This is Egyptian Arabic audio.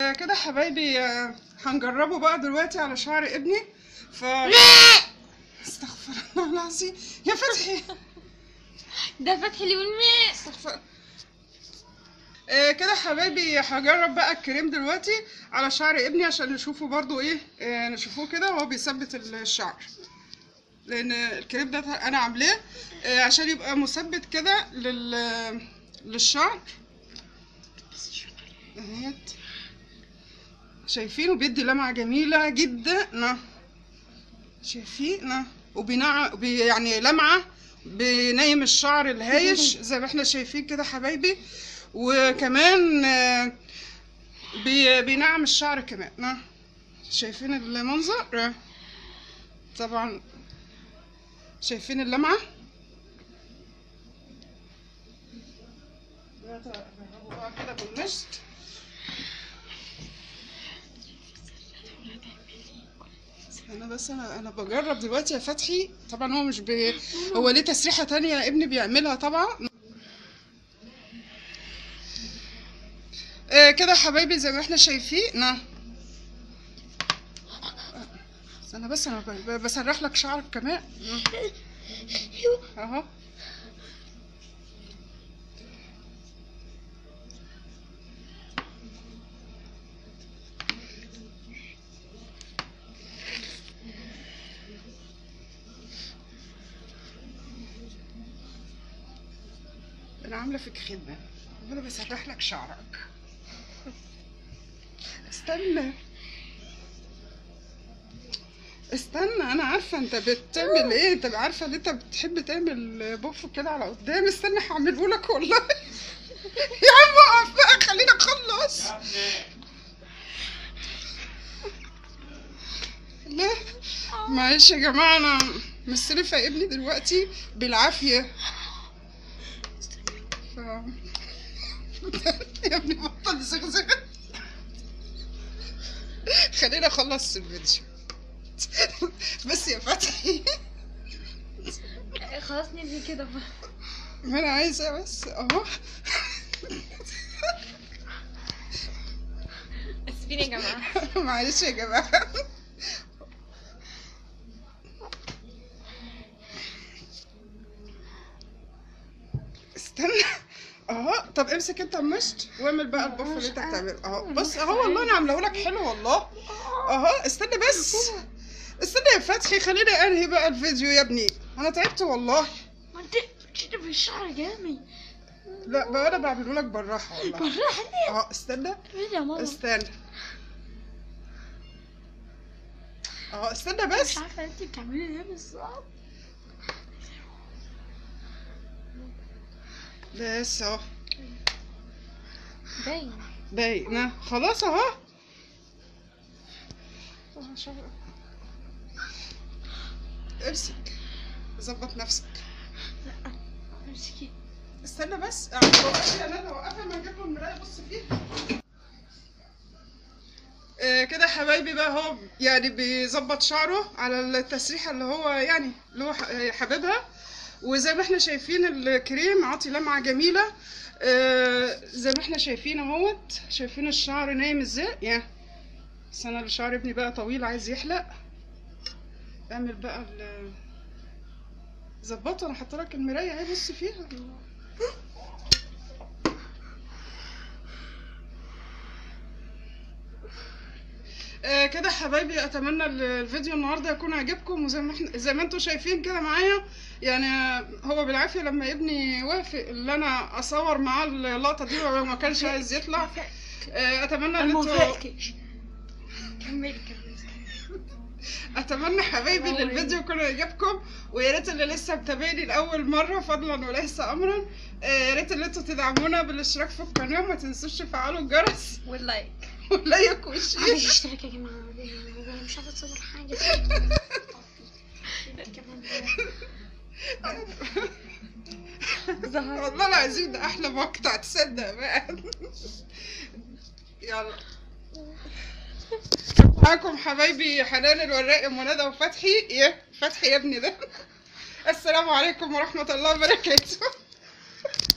آه، كده حبايبي آه، هنجربه بقى دلوقتي على شعر ابني ف استغفر الله العظيم يا فتحي ده فتحي اللي بالماء استغفر آه، كده حبايبي هجرب بقى الكريم دلوقتي على شعر ابني عشان نشوفه برضو ايه آه، نشوفوه كده وهو بيثبت الشعر لان الكريم ده انا عاملاه آه، عشان يبقى مثبت كده لل للشعر اهيت شايفينه بيدي لمعة جميلة جدا نا. شايفين نا. وبينع بي يعني لمعة بينيم الشعر الهايش زي ما احنا شايفين كده حبايبي وكمان آه، بي بينعم الشعر كمان نا. شايفين المنظر آه. طبعا شايفين اللمعة دلوقتي هجربه بقى كده بالمشط انا بس انا انا بجرب دلوقتي يا فتحي طبعا هو مش بي... هو ليه تسريحه تانية ابني بيعملها طبعا آه كده حبايبي زي ما احنا شايفين نا انا بس انا ب- ب- بسرح لك شعرك كمان اهو انا عامله فيك خدمه انا بسرح لك شعرك استنى استنى انا عارفه انت بتعمل ايه انت عارفه ان انت بتحب تعمل بوف كده على قدام استنى هعمله لك والله يا عم اقف بقى خلينا اخلص لا معلش يا جماعه انا مستلفه ابني دلوقتي بالعافيه ف... يا ابني بطل زغزغ خلينا اخلص الفيديو بس يا فتحي خلاص ننهي كده بقى ما انا عايزه بس اهو اسفين يا جماعه معلش يا جماعه استنى اهو طب امسك انت المشط واعمل بقى البف اللي انت بتعمله اهو بص اهو والله انا عامله لك حلو والله اهو استنى بس استنى يا فتحي خليني انهي بقى الفيديو يا ابني انا تعبت والله ما انت بتشد في الشعر جامد لا بقى انا بعمله لك بالراحه والله بالراحه ليه اهو استنى فين يا ماما استنى اهو استنى بس مش عارفه انت بتعملي ايه بالظبط بس اهو باين باين خلاص اهو أهو شوف. امسك ظبط نفسك امسكي استنى بس وقفي يا ندى وقفي ما نجيب له المرايه بص فيه آه، كده حبايبي بقى هو يعني بيظبط شعره على التسريحه اللي هو يعني اللي هو ح- حاببها وزي ما احنا شايفين الكريم عاطي لمعه جميله آه، زي ما احنا شايفين اهوت شايفين الشعر نايم ازاي يا بس انا الشعر ابني بقى طويل عايز يحلق اعمل بقى ال ظبطه انا حاطه لك المرايه اهي بص فيها آه، كده حبايبي اتمنى ال- الفيديو النهارده يكون عجبكم وزي ما احنا زي ما انتم شايفين كده معايا يعني آه، هو بالعافيه لما ابني وافق ان انا اصور معاه اللقطه دي وهو ما كانش عايز يطلع آه، اتمنى ان انتوا المفاجئ كملي كملي اتمنى حبايبي ان أوي. الفيديو يكون عجبكم ويا ريت اللي لسه متابعني لاول مره فضلا وليس امرا آه، يا ريت اللي انتوا تدعمونا بالاشتراك في القناه وما تنسوش تفعلوا الجرس واللايك ولايك عايز والشير اشترك يا جماعه انا مش عارفه اتصور حاجه كمان ظهر والله العظيم ده احلى مقطع تصدق بقى يلا معاكم حبايبي حنان الوراق ام ندى وفتحي يا فتحي يا ابني ده السلام عليكم ورحمه الله وبركاته